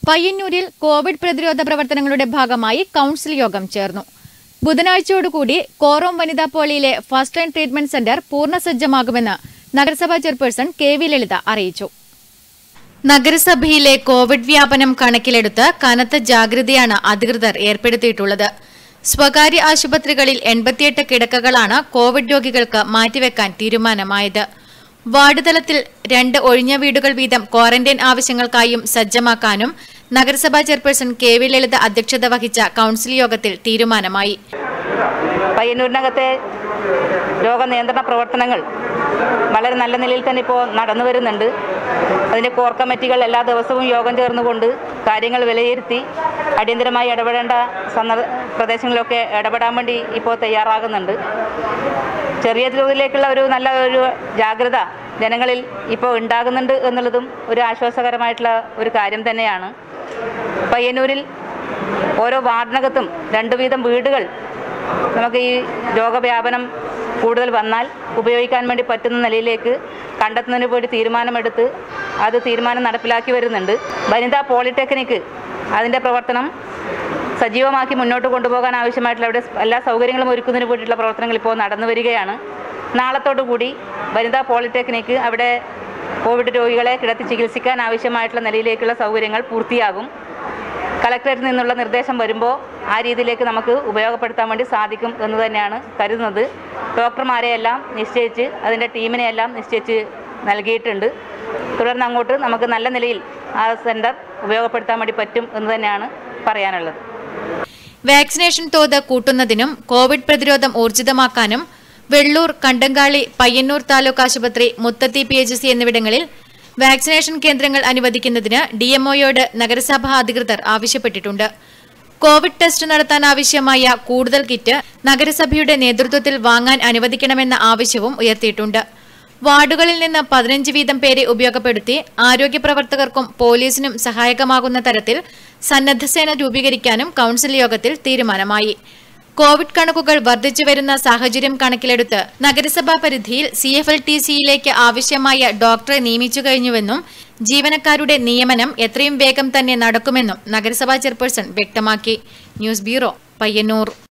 പയ്യന്നൂരിൽ കോവിഡ് പ്രതിരോധ പ്രവർത്തനങ്ങളുടെ ഭാഗമായി കൌൺസിൽ യോഗം ചേർന്നു ബുധനാഴ്ചയോടുകൂടി കോറോം വനിതാ പോളിയിലെ ഫസ്റ്റ് ലൈൻ ട്രീറ്റ്മെന്റ് സെന്റർ പൂർണ്ണസജ്ജമാകുമെന്ന് നഗരസഭാ ചെയർപേഴ്സൺ കെ വി ലളിത അറിയിച്ചു നഗരസഭയിലെ കോവിഡ് വ്യാപനം കണക്കിലെടുത്ത് കനത്ത ജാഗ്രതയാണ് അധികൃതർ ഏർപ്പെടുത്തിയിട്ടുള്ളത് സ്വകാര്യ ആശുപത്രികളിൽ എൺപത്തിയെട്ട് കിടക്കകളാണ് കോവിഡ് രോഗികൾക്ക് മാറ്റിവെക്കാൻ തീരുമാനമായത് വാർഡ് തലത്തിൽ രണ്ട് ഒഴിഞ്ഞ വീടുകൾ വീതം ക്വാറന്റൈൻ ആവശ്യങ്ങൾക്കായും സജ്ജമാക്കാനും നഗരസഭാ ചെയർപേഴ്സൺ കെ വി ലളിത അധ്യക്ഷത വഹിച്ച കൌൺസിൽ യോഗത്തിൽ തീരുമാനമായി പയ്യന്നൂരിനകത്തെ രോഗനിയന്ത്രണ പ്രവർത്തനങ്ങൾ വളരെ നല്ല നിലയിൽ തന്നെ ഇപ്പോൾ നടന്നു വരുന്നുണ്ട് അതിൻ്റെ കോർ കമ്മിറ്റികൾ എല്ലാ ദിവസവും യോഗം ചേർന്നുകൊണ്ട് കാര്യങ്ങൾ വിലയിരുത്തി അടിയന്തരമായി ഇടപെടേണ്ട സന്ദർ പ്രദേശങ്ങളിലൊക്കെ ഇടപെടാൻ വേണ്ടി ഇപ്പോൾ തയ്യാറാകുന്നുണ്ട് ചെറിയ തോതിലേക്കുള്ള ഒരു നല്ല ഒരു ജാഗ്രത ജനങ്ങളിൽ ഇപ്പോൾ ഉണ്ടാകുന്നുണ്ട് എന്നുള്ളതും ഒരു ആശ്വാസകരമായിട്ടുള്ള ഒരു കാര്യം തന്നെയാണ് പയ്യന്നൂരിൽ ഓരോ വാർഡിനകത്തും രണ്ടു വീതം വീടുകൾ നമുക്ക് ഈ രോഗവ്യാപനം കൂടുതൽ വന്നാൽ ഉപയോഗിക്കാൻ വേണ്ടി പറ്റുന്ന നിലയിലേക്ക് കണ്ടെത്തുന്നതിന് വേണ്ടി തീരുമാനമെടുത്ത് അത് തീരുമാനം നടപ്പിലാക്കി വരുന്നുണ്ട് വനിതാ പോളിടെക്നിക്ക് അതിൻ്റെ പ്രവർത്തനം സജീവമാക്കി മുന്നോട്ട് കൊണ്ടുപോകാൻ ആവശ്യമായിട്ടുള്ള അവിടെ എല്ലാ സൗകര്യങ്ങളും ഒരുക്കുന്നതിന് വേണ്ടിയിട്ടുള്ള പ്രവർത്തനങ്ങൾ ഇപ്പോൾ നടന്നു വരികയാണ് നാളത്തോടു കൂടി വനിതാ പോളിടെക്നിക്ക് അവിടെ കോവിഡ് രോഗികളെ കിടത്തി ചികിത്സിക്കാൻ ആവശ്യമായിട്ടുള്ള നിലയിലേക്കുള്ള സൗകര്യങ്ങൾ പൂർത്തിയാകും കളക്ടറേറ്റിൽ നിന്നുള്ള നിർദ്ദേശം വരുമ്പോൾ ആ രീതിയിലേക്ക് നമുക്ക് ഉപയോഗപ്പെടുത്താൻ വേണ്ടി സാധിക്കും എന്ന് തന്നെയാണ് കരുതുന്നത് ഡോക്ടർമാരെയെല്ലാം നിശ്ചയിച്ച് അതിൻ്റെ ടീമിനെയെല്ലാം നിശ്ചയിച്ച് നൽകിയിട്ടുണ്ട് തുടർന്ന് അങ്ങോട്ട് നമുക്ക് നല്ല നിലയിൽ ആ സെൻറ്റർ ഉപയോഗപ്പെടുത്താൻ വേണ്ടി പറ്റും എന്ന് തന്നെയാണ് പറയാനുള്ളത് വാക്സിനേഷൻ തോത് കൂട്ടുന്നതിനും കോവിഡ് പ്രതിരോധം ഊർജിതമാക്കാനും വെള്ളൂർ കണ്ടങ്കാളി പയ്യന്നൂർ താലൂക്ക് ആശുപത്രി മുത്തത്തി പി എച്ച് സി എന്നിവിടങ്ങളിൽ വാക്സിനേഷൻ കേന്ദ്രങ്ങൾ അനുവദിക്കുന്നതിന് ഡിഎംഒയോട് നഗരസഭാ അധികൃതർ ആവശ്യപ്പെട്ടിട്ടുണ്ട് കോവിഡ് ടെസ്റ്റ് നടത്താൻ ആവശ്യമായ കൂടുതൽ കിറ്റ് നഗരസഭയുടെ നേതൃത്വത്തിൽ വാങ്ങാൻ അനുവദിക്കണമെന്ന ആവശ്യവും ഉയർത്തിയിട്ടുണ്ട് വാർഡുകളിൽ നിന്ന് പതിനഞ്ച് വീതം പേരെ ഉപയോഗപ്പെടുത്തി ആരോഗ്യ പ്രവർത്തകർക്കും പോലീസിനും സഹായകമാകുന്ന തരത്തിൽ സന്നദ്ധസേന രൂപീകരിക്കാനും കൌൺസിൽ യോഗത്തിൽ തീരുമാനമായി കോവിഡ് കണക്കുകൾ വർദ്ധിച്ചു വരുന്ന സാഹചര്യം കണക്കിലെടുത്ത് നഗരസഭാ പരിധിയിൽ സി എഫ് എൽ ടി സിയിലേക്ക് ആവശ്യമായ ഡോക്ടറെ നിയമിച്ചു കഴിഞ്ഞുവെന്നും ജീവനക്കാരുടെ നിയമനം എത്രയും വേഗം തന്നെ നടക്കുമെന്നും നഗരസഭാ ചെയർപേഴ്സൺ വ്യക്തമാക്കി ന്യൂസ് ബ്യൂറോ പയ്യന്നൂർ